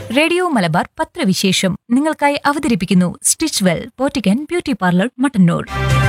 radio Malabar പത്രവിശേഷം നിങ്ങൾക്കായി അവതരിപ്പിക്കുന്നു സ്റ്റിച്ച് വെൽ പോറ്റിക്കൻ ബ്യൂട്ടി പാർലർ മട്ടന്നൂർ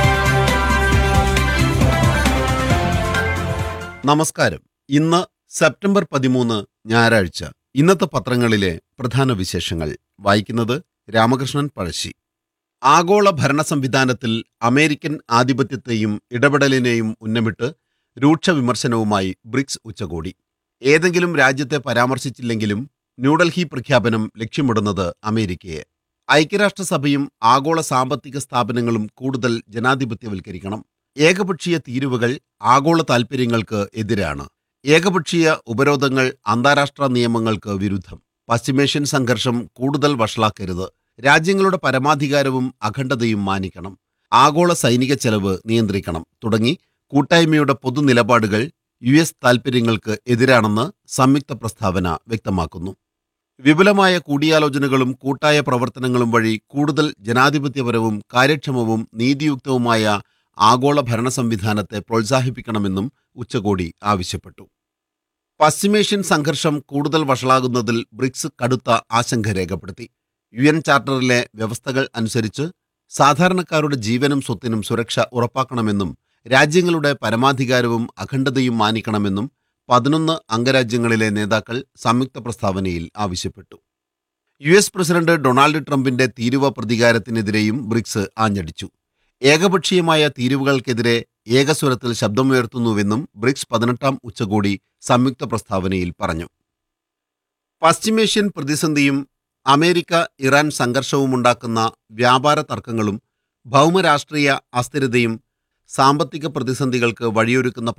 നമസ്കാരം ഇന്ന് സെപ്റ്റംബർ പതിമൂന്ന് ഞായറാഴ്ച ഇന്നത്തെ പത്രങ്ങളിലെ പ്രധാന വിശേഷങ്ങൾ വായിക്കുന്നത് രാമകൃഷ്ണൻ പഴശ്ശി ആഗോള ഭരണ സംവിധാനത്തിൽ അമേരിക്കൻ ആധിപത്യത്തെയും ഇടപെടലിനെയും ഉന്നമിട്ട് രൂക്ഷ വിമർശനവുമായി ബ്രിക്സ് ഉച്ചകോടി ഏതെങ്കിലും രാജ്യത്തെ പരാമർശിച്ചില്ലെങ്കിലും ന്യൂഡൽഹി പ്രഖ്യാപനം ലക്ഷ്യമിടുന്നത് അമേരിക്കയെ ഐക്യരാഷ്ട്രസഭയും ആഗോള സാമ്പത്തിക സ്ഥാപനങ്ങളും കൂടുതൽ ജനാധിപത്യവൽക്കരിക്കണം ഏകപക്ഷീയ തീരുവകൾ ആഗോള താൽപ്പര്യങ്ങൾക്ക് എതിരാണ് ഏകപക്ഷീയ ഉപരോധങ്ങൾ അന്താരാഷ്ട്ര നിയമങ്ങൾക്ക് വിരുദ്ധം പശ്ചിമേഷ്യൻ സംഘർഷം കൂടുതൽ വഷളാക്കരുത് രാജ്യങ്ങളുടെ പരമാധികാരവും അഖണ്ഡതയും മാനിക്കണം ആഗോള സൈനിക ചെലവ് നിയന്ത്രിക്കണം തുടങ്ങി കൂട്ടായ്മയുടെ പൊതുനിലപാടുകൾ യു എസ് താൽപ്പര്യങ്ങൾക്ക് എതിരാണെന്ന് സംയുക്ത പ്രസ്താവന വ്യക്തമാക്കുന്നു വിപുലമായ കൂടിയാലോചനകളും കൂട്ടായ പ്രവർത്തനങ്ങളും വഴി കൂടുതൽ ജനാധിപത്യപരവും കാര്യക്ഷമവും നീതിയുക്തവുമായ ആഗോള ഭരണ സംവിധാനത്തെ പ്രോത്സാഹിപ്പിക്കണമെന്നും ഉച്ചകോടി ആവശ്യപ്പെട്ടു പശ്ചിമേഷ്യൻ സംഘർഷം കൂടുതൽ വഷളാകുന്നതിൽ ബ്രിക്സ് കടുത്ത ആശങ്ക രേഖപ്പെടുത്തി യു എൻ ചാർട്ടറിലെ വ്യവസ്ഥകൾ അനുസരിച്ച് സാധാരണക്കാരുടെ ജീവനും സ്വത്തിനും സുരക്ഷ ഉറപ്പാക്കണമെന്നും രാജ്യങ്ങളുടെ പരമാധികാരവും അഖണ്ഡതയും മാനിക്കണമെന്നും പതിനൊന്ന് അംഗരാജ്യങ്ങളിലെ നേതാക്കൾ സംയുക്ത പ്രസ്താവനയിൽ ആവശ്യപ്പെട്ടു യു എസ് പ്രസിഡന്റ് ഡൊണാൾഡ് ട്രംപിന്റെ തീരുവ പ്രതികാരത്തിനെതിരെയും ബ്രിക്സ് ആഞ്ഞടിച്ചു ഏകപക്ഷീയമായ തീരുവകൾക്കെതിരെ ഏകസ്വരത്തിൽ ശബ്ദമുയർത്തുന്നുവെന്നും ബ്രിക്സ് പതിനെട്ടാം ഉച്ചകോടി സംയുക്ത പ്രസ്താവനയിൽ പറഞ്ഞു പശ്ചിമേഷ്യൻ പ്രതിസന്ധിയും അമേരിക്ക ഇറാൻ സംഘർഷവുമുണ്ടാക്കുന്ന വ്യാപാര തർക്കങ്ങളും ഭൗമരാഷ്ട്രീയ അസ്ഥിരതയും സാമ്പത്തിക പ്രതിസന്ധികൾക്ക് വഴിയൊരുക്കുന്ന